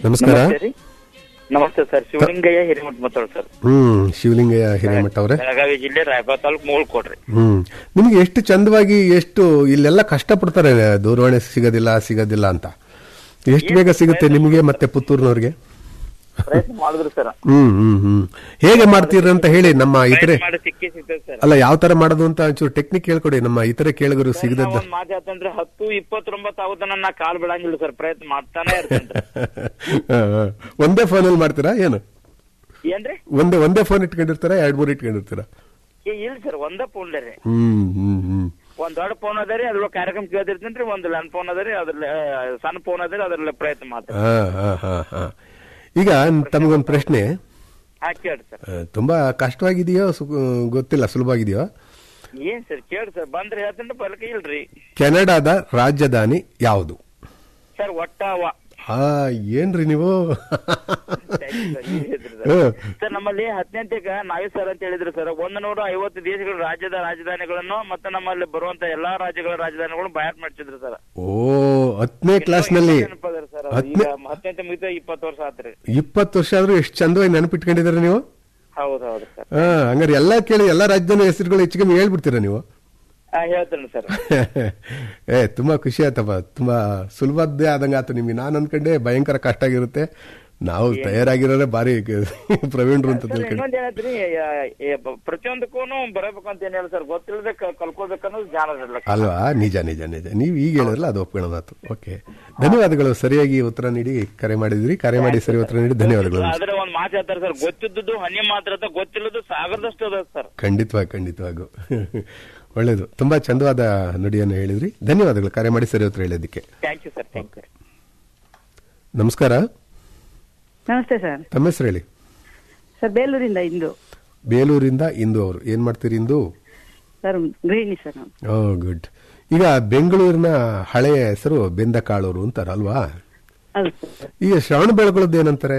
ನಮಸ್ಕಾರ ನಮಸ್ತೆ ರೀ ನಮಸ್ತೆ ಸರ್ ಶಿವಲಿಂಗಯ್ಯ ಹಿರೇಮಠ ಮಾತಾಡೋದು ಸರ್ ಹ್ಮ್ ಶಿವಲಿಂಗಯ್ಯ ಹಿರೇಮಠ ಅವರೇ ಬೆಳಗಾವಿ ಜಿಲ್ಲೆ ರಾಯಬಾಗ ತಾಲೂಕು ಮೂಳ್ಕೊಡ್ರಿ ಹ್ಮ್ ನಿಮ್ಗೆ ಎಷ್ಟು ಚಂದವಾಗಿ ಎಷ್ಟು ಇಲ್ಲೆಲ್ಲ ಕಷ್ಟಪಡ್ತಾರೆ ದೂರವಾಣಿ ಸಿಗೋದಿಲ್ಲ ಸಿಗೋದಿಲ್ಲ ಅಂತ ಎಷ್ಟು ಬೇಗ ಸಿಗುತ್ತೆ ನಿಮಗೆ ಮತ್ತೆ ಪುತ್ತೂರಿನವ್ರಿಗೆ ಪ್ರಯತ್ನ ಮಾಡಿದ್ರು ಸರ್ ಹ್ಮ್ ಹ್ಮ್ ಹ್ಮ್ ಹೇಗೆ ಮಾಡ್ತೀರ ಅಂತ ಹೇಳಿ ನಮ್ಮ ಇತರೆ ಮಾಡಿ ಸಿಕ್ಕಿ ಸಿಗ್ತದೆ ಸರ್ ಅಲ್ಲ ಯಾವ ತರ ಮಾಡೋದು ಅಂತ ಒಂಚೂರು ಟೆಕ್ನಿಕ್ ಹೇಳ್ಕೊಡಿ ನಮ್ಮ ಇತರೆ ಕೇಳಿಗರು ಸಿಗದದ್ದ ಒಂದ್ ಮಾತಾಡ್ತಂದ್ರೆ ಹತ್ತು ಇಪ್ಪತ್ತೊಂಬತ್ತು ಆಗುತ್ತ ನಾ ಕಾಲ್ ಬಿಡಂಗಿಲ್ಲ ಸರ್ ಪ್ರಯತ್ನ ಮಾಡ್ತಾನೆ ಇರ್ತೇನೆ ಒಂದೇ ಫೋನಲ್ಲಿ ಮಾಡ್ತೀರಾ ಏನು ಏನ್ರಿ ಒಂದೇ ಒಂದೇ ಫೋನ್ ಇಟ್ಕೊಂಡಿರ್ತಾರ ಎರಡ್ ಮೂರು ಇಟ್ಕೊಂಡಿರ್ತೀರಾ ಏ, ಇಲ್ಲ ಸರ್ ಒಂದ ಫೋನ್ ರೀ ಹ್ಮ್ ಹ್ಮ್ ಹ್ಮ್ ಒಂದ್ ದೊಡ್ಡ ಫೋನ್ ಅದ ರೀ ಅದ್ರೊಳಗೆ ಕಾರ್ಯಕ್ರಮ ಕೇಳ್ತಿರ್ತೇನ್ರಿ ಒಂದ್ ಲನ್ ಫೋನ್ ಅದ ರೀ ಅದ್ರಲ್ಲಿ ಆ, ಸಣ್ಣ ಫೋನ್ ಅದ ರೀ ಅದ್ರಲ್ಲಿ ಪ್ರಯತ್ನ ಮಾಡ್ತಾರೆ ಹಾ ಹಾ ಹಾ ಹಾ ಈಗ ತಮಗೊಂದು ಪ್ರಶ್ನೆ ಹಾ ಕೇಳ್ರಿ ಸರ್ ಆ, ತುಂಬಾ ಕಷ್ಟವಾಗಿದೆಯೋ ಸು- ಗೊತ್ತಿಲ್ಲ ಸುಲಭವಾಗಿದೆಯೋ ಏನ್ ಸರ್ ಕೇಳ್ರಿ ಸರ್ ಬಂದ್ರೆ ಹೇಳ್ತೇನೆ ಬಲ್ಕ ಇಲ್ರಿ ಕೆನಡಾದ ರಾಜಧಾನಿ ಯಾವುದು ಸರ್ ಒಟ್ಟಾವ ಆ ಏನ್ರಿ ನೀವು ಸರ್ ಸರ್ ನಮ್ಮಲ್ಲಿ ಹದಿನೆಂಟಕ ನಾವೇ ಸರ್ ಅಂತ ಹೇಳಿದ್ರು ಸರ್ ಒಂದು ನೂರ ಐವತ್ತು ದೇಶಗಳ ರಾಜ್ಯದ ರಾಜಧಾನಿಗಳನ್ನು ಮತ್ತೆ ನಮ್ಮಲ್ಲಿ ಬರುವಂತ ಎಲ್ಲಾ ರಾಜ್ಯಗಳ ರಾಜಧಾನಿಗಳು ಬಯಾಟ್ ಮಾಡ್ತಿದ್ರು ಸರ್ ಓ ಹತ್ತನೇ ಕ್ಲಾಸ್ನಲ್ಲಿ ನೆನಪದ್ರಿ ಸರ್ ಈಗ ಹತ್ತನೇ ಹದಿನೆಂಟು ಮುಗಿದ ಇಪ್ಪತ್ತು ವರ್ಷ ಆತ್ರಿ ಇಪ್ಪತ್ತು ವರ್ಷ ಆದ್ರೂ ಎಷ್ಟು ಚಂದವಾಗಿ ನೆನಪಿಟ್ಕೊಂಡಿದ್ದೀರ ನೀವು ಹೌದು ಹೌದು ಸರ್ ಹಾ ಹಂಗಾರೆ ಎಲ್ಲಾ ಕೇಳಿ ಎಲ್ಲಾ ರಾಜಧಾನಿ ಹೆಸರುಗಳು ಹೆಚ್ಚು ಕಮ್ಮಿ ಹೇಳ್ಬಿಡ್ತೀರಾ ನೀವು ಹಾ ಹೇಳ್ತೇನೆ ಸರ್ ಏ ತುಂಬಾ ಖುಷಿ ಆಯ್ತಪ್ಪ ತುಂಬಾ ಸುಲಭದ್ದೇ ಆದಂಗ ಆತು ನಿಮ್ಗೆ ನಾನು ಅನ್ಕೊಂಡೆ ಭಯಂಕರ ಕಷ್ಟ ಆಗಿರುತ್ತೆ ನಾವು ತಯಾರಾಗಿರೋರೆ ಬಾರಿ ಪ್ರವೀಣ್ರು ಅಂತ ಸರ್ ತಿಳ್ಕೊಂಡು ಇನ್ನೊಂದ್ ಏನೈತ್ರಿ ಯ- ಯ- ಬ- ಪ್ರತಿಯೊಂದಕ್ಕೂ ಬರಬೇಕು ಅಂತ ಏನಿಲ್ಲ ಸರ್ ಗೊತ್ತಿಲ್ಲದೆ ಕ- ಕಲ್ಕೋಬೇಕನ್ನೋದು ಜ್ಞಾನ ಇರಲ್ಲ ಅಲ್ವಾ ನಿಜ ನಿಜ ನಿಜ ನೀವು ಈಗ ಹೇಳಿದ್ರಲ್ಲ ಅದು ಒಪ್ಕೊಳ್ಳೋ ಮಾತು ಓಕೆ ಧನ್ಯವಾದಗಳು ಸರಿಯಾಗಿ ಉತ್ತರ ನೀಡಿ ಕರೆ ಮಾಡಿದ್ರಿ ಕರೆ ಮಾಡಿ ಸರಿ ಉತ್ತರ ನೀಡಿ ಧನ್ಯವಾದಗಳು ಆದ್ರೆ ಒಂದ್ ಮಾತು ಹೇಳ್ತಾರೆ ಸರ್ ಗೊತ್ತಿದ್ದದ್ದು ಹನಿ ಮಾತ್ರ ಅದ ಗೊತ್ತಿಲ್ಲದು ಸಾಗರದಷ್ಟು ಅದ ಸರ್ ಖಂಡಿತವಾಗಿ ಖಂಡಿತವಾಗೂ ಒಳ್ಳೇದು ತುಂಬಾ ಚಂದವಾದ ನುಡಿಯನ್ನು ಹೇಳಿದ್ರಿ ಧನ್ಯವಾದಗಳು ಕರೆ ಮಾಡಿ ಸರಿ ಉತ್ತರ ಹೇಳಿದ್ದಕ್ಕೆ thank you sir thank you ನಮಸ್ಕಾರ ನಮಸ್ತೆ ಸರ್ ತಮ್ಮ ಹೆಸರು ಹೇಳಿ ಸರ್ ಬೇಲೂರಿಂದ ಇಂದು ಬೇಲೂರಿಂದ ಇಂದು ಅವರು ಏನ್ ಮಾಡ್ತೀರಿ ಇಂದು ಸರ್ ಗೃಹಿಣಿ ಸರ್ ನಾನು ಓ ಗುಡ್ ಈಗ ಬೆಂಗಳೂರಿನ ಹಳೆಯ ಹೆಸರು ಬೆಂದಕಾಳೂರು ಅಂತಾರ ಅಲ್ವಾ ಹೌದು ಸರ್ ಈಗ ಶ್ರವಣ ಬೆಳಗೊಳದ್ದು ಏನಂತಾರೆ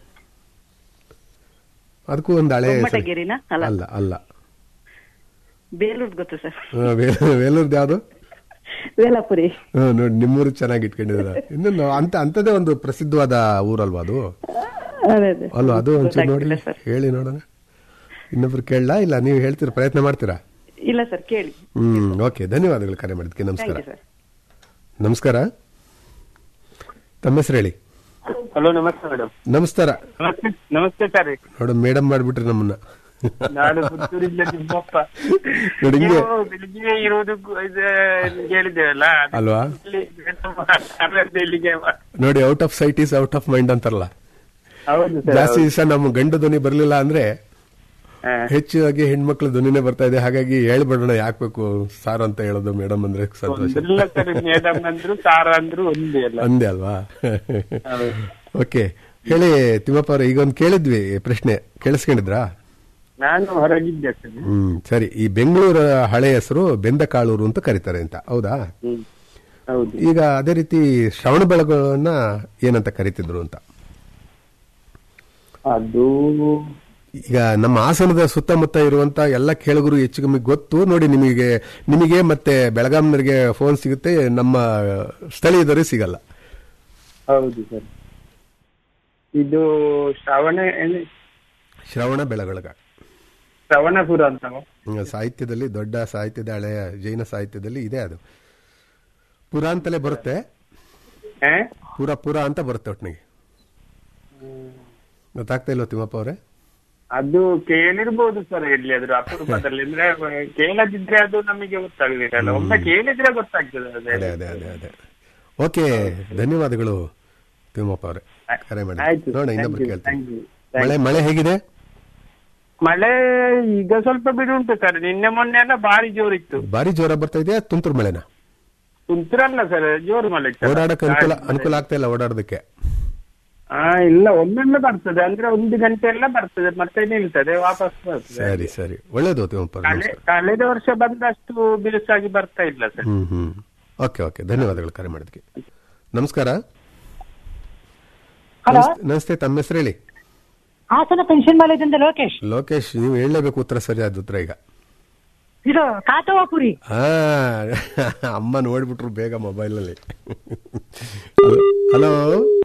ಅದಕ್ಕೂ ಒಂದು ಹಳೆ ಹೆಸರು ಗೊಮ್ಮಟಗಿರಿನ ಅಲ್ಲ ಅಲ್ಲ ಅಲ್ಲ ಬೇಲೂರು ಗೊತ್ತು ಸರ್ ಆ, ಬೇ- ಬೇಲೂರ್ದು ಯಾವ್ದು ವೇಲಾಪುರಿ ಹ್ಮ್, ನೋಡಿ ನಿಮ್ಮೂರು ಚೆನ್ನಾಗಿ ಇಟ್ಕೊಂಡಿದ್ದೀರ ಇನ್ನೊಂದು ಅಂತ ಅಂತದೇ ಒಂದು ಪ್ರಸಿದ್ಧವಾದ ಊರಲ್ವಾ ಅದು ಅದೇ ಅದೇ ಅಲ್ವಾ ಅದು ಒಂಚೂರು ನೋಡಿ ಗೊತ್ತಾಗ್ತಿಲ್ಲ ಸರ್ ಹೇಳಿ ನೋಡೋಣ ಇನ್ನೊಬ್ರು ಕೇಳಲಾ ಇಲ್ಲ ನೀವು ಹೇಳ್ತೀರಾ ಪ್ರಯತ್ನ ಮಾಡ್ತೀರಾ ಇಲ್ಲ ಸರ್ ಕೇಳಿ ಹ್ಮ್ ಓಕೆ ಧನ್ಯವಾದಗಳು ಕರೆ ಮಾಡಿದ್ಕೆ ಥ್ಯಾಂಕ್ ನಮಸ್ಕಾರ ಯು ಸರ್ ನಮಸ್ಕಾರ ತಮ್ಮ ಹೆಸರು ಹೇಳಿ ಹಲೋ ನಮಸ್ತೆ ಮೇಡಮ್ ನಮಸ್ಕಾರ ನಮಸ್ತೆ ನಮಸ್ತೆ ಸರ್ ನೋಡು ಮೇಡಮ್ ಮಾಡ್ಬಿಟ್ರಿ ನಮ್ಮನ್ನ ನಾನು ಪುತ್ತೂರಿಂದ ತಿಮ್ಮಪ್ಪ ನೋಡಿ ಹಿಂಗೆ ನೀವು ಬೆಳಿಗ್ಗೆ ಇರುವುದು ಗು- ಇದು ಹೇಳಿದ್ದೇವಲ್ಲ ಅದು ಅಲ್ವಾ ಇಲ್ಲಿ ಅದರಿಂದ ಇಲ್ಲಿಗೆ ಬ- ನೋಡಿ out of sight is out of mind ಅಂತಾರಲ್ಲ ಹೌದು ಸರ್ ಜಾಸ್ತಿ ದಿವಸ ನಮ್ಮ ಗಂಡು ಧ್ವನಿ ಬರ್ಲಿಲ್ಲ ಅಂದ್ರೆ ಹಾ. ಹೆಚ್ಚಾಗಿ ಹೆಣ್ಮಕ್ಳು ಧ್ವನಿನೇ ಬರ್ತಾ ಇದೆ ಹಾಗಾಗಿ ಹೇಳ್ಬಿಡೋಣ ಯಾಕ್ಬೇಕು ಸಾರ್ ಅಂತ ಹೇಳೋದು ಮೇಡಮ್ ಅಂದ್ರೆ ಸಂತೋಷ ಒಂದಿಲ್ಲ ಸರ್ ಮೇಡಮ್ ಅಂದ್ರು ಸಾರ ಅಂದ್ರು ಒಂದೇ ಅಲ್ಲ ಅಂದೆ ಅಲ್ವಾ ಹೌದು. ಓಕೆ ಹೇಳಿ ತಿಮ್ಮಪ್ಪ ಅವ್ರೆ ಈಗ ಒಂದು ಕೇಳಿದ್ವಿ ಪ್ರಶ್ನೆ ಕೇಳಿಸ್ಕೊಂಡಿದ್ರಾ ನಾನು ಹೊರಗಿದ್ದೆ ಸರ್ ಹ್ಮ್ ಸರಿ ಈ ಬೆಂಗಳೂರ ಹಳೆ ಹೆಸರು ಬೆಂದಕಾಳೂರು ಅಂತ ಕರೀತಾರೆ ಅಂತ ಹೌದಾ ಹ್ಮ್ ಹೌದು ಈಗ ಅದೇ ರೀತಿ ಶ್ರವಣ ಬೆಳಗೊಳನ್ನ ಏನಂತ ಕರಿತಿದ್ರು ಅಂತ ಅದು ಈಗ ನಮ್ಮ ಹಾಸನದ ಸುತ್ತಮುತ್ತ ಇರುವಂತ ಎಲ್ಲ ಕೇಳುಗರು ಹೆಚ್ಚು ಕಮ್ಮಿ ಗೊತ್ತು ನೋಡಿ ನಿಮಗೆ ನಿಮಗೆ ಮತ್ತೆ ಬೆಳಗಾಂನವರಿಗೆ ಫೋನ್ ಸಿಗುತ್ತೆ ನಮ್ಮ ಸ್ಥಳೀಯದವರಿಗೆ ಸಿಗಲ್ಲ ಹೌದು ಸರ್ ಇದು ಶ್ರವಣ ಏನು? ಶ್ರವಣ ಬೆಳಗೊಳಗ ಶ್ರವಣಪುರ ಅಂತ ಹ್ಮ್, ಸಾಹಿತ್ಯದಲ್ಲಿ ದೊಡ್ಡ ಸಾಹಿತ್ಯದ ಹಳೆಯ ಜೈನ ಸಾಹಿತ್ಯದಲ್ಲಿ ಇದೆ ಅದು ಪುರ ಅಂತಲೇ ಬರುತ್ತೆ ಹಾ? ಪುರ ಪುರ ಅಂತ ಬರುತ್ತೆ ಒಟ್ಟಿಗೆ ಗೊತ್ತಾಗ್ತಾ ಇಲ್ವ ತಿಮ್ಮಪ್ಪ ಅವರೇ ಅದು ಕೇಳಿರ್ಬೋದು ಸರ್ ಎಲ್ಲಿಯಾದ್ರೂ ಅಪರೂಪದಲ್ಲಿ ಅಂದ್ರೆ ಕೇಳದಿದ್ರೆ ಅದು ನಮಗೆ ಗೊತ್ತಾಗುದಿಲ್ಲ ಒಮ್ಮೆ ಕೇಳಿದ್ರೆ ಗೊತ್ತಾಗ್ತದೆ ಅದೇ ಅದೇ ಅದೇ ಅದೇ ಅದೇ ಓಕೆ ಧನ್ಯವಾದಗಳು ತಿಮ್ಮಪ್ಪ ಅವರೇ ಕರೆ ಮಾಡಿ ಆಯ್ತು ನೋಡ thank ಇನ್ನೊಬ್ರು you, ಕೇಳ್ತೀನಿ thank you. ಮಳೆ ಮಳೆ ಹೇಗಿದೆ ಮಳೆ ಈಗ ಸ್ವಲ್ಪ ಬಿಡುಂಟು ಸರ್ ನಿನ್ನೆ ಮೊನ್ನೆ ಎಲ್ಲ ಭಾರಿ ಜೋರಿತ್ತು ಭಾರಿ ಜೋರ ಬರ್ತಾ ಇದೆಯಾ ತುಂತುರು ಮಳೆನಾ ತುಂತುರಲ್ಲ ಸರ್ ಜೋರು ಮಳೆ ಸರ್. ಓಡಾಡಕ್ಕೆ ಅನುಕೂಲ ಅನುಕೂಲ ಆಗ್ತಾ ಇಲ್ಲ ಓಡಾಡೋದಕ್ಕೆ ಹಾ ಇಲ್ಲ ಒಮ್ಮೊಮ್ಮೆ ಬರ್ತದೆ ಅಂದ್ರೆ ಒಂದು ಗಂಟೆ ಎಲ್ಲ ಬರ್ತದೆ ಮತ್ತೆ ನಿಲ್ತದೆ ವಾಪಸ್ ಬರ್ತದೆ ಸರಿ ಸರಿ ಒಳ್ಳೇದು ತಿಮ್ಮಪ್ಪ ಅವ್ರೆ, ಕಳೆ- ನಮಸ್ಕಾರ ಕಳೆದ ವರ್ಷ ಬಂದಷ್ಟು ಬಿರುಸಾಗಿ ಬರ್ತಾ ಇಲ್ಲ ಸರ್ ಹ್ಮ್ ಹ್ಮ್ ಓಕೆ ಓಕೆ ಧನ್ಯವಾದಗಳು ಕರೆ ಮಾಡಿದ್ಕೆ ನಮಸ್ಕಾರ ಹಲೋ ನಮಸ್ತೆ- ನಮಸ್ತೆ ತಮ್ಮ ಹೆಸರು ಹೇಳಿ ಹಾಸನ ಪೆನ್ಷನ್ ಮಾಲೇದಿಂದ ಲೋಕೇಶ್ ಲೋಕೇಶ್ ನೀವು ಹೇಳಲೇಬೇಕು ಉತ್ತರ ಸರಿಯಾದ ಉತ್ತರ ಈಗ ಇದು ಕಾತವಾಪುರಿ ಹಾ ಅಮ್ಮ ನೋಡ್ಬಿಟ್ರು ಬೇಗ ಮೊಬೈಲ್ ಅಲ್ಲಿ ಹಲೋ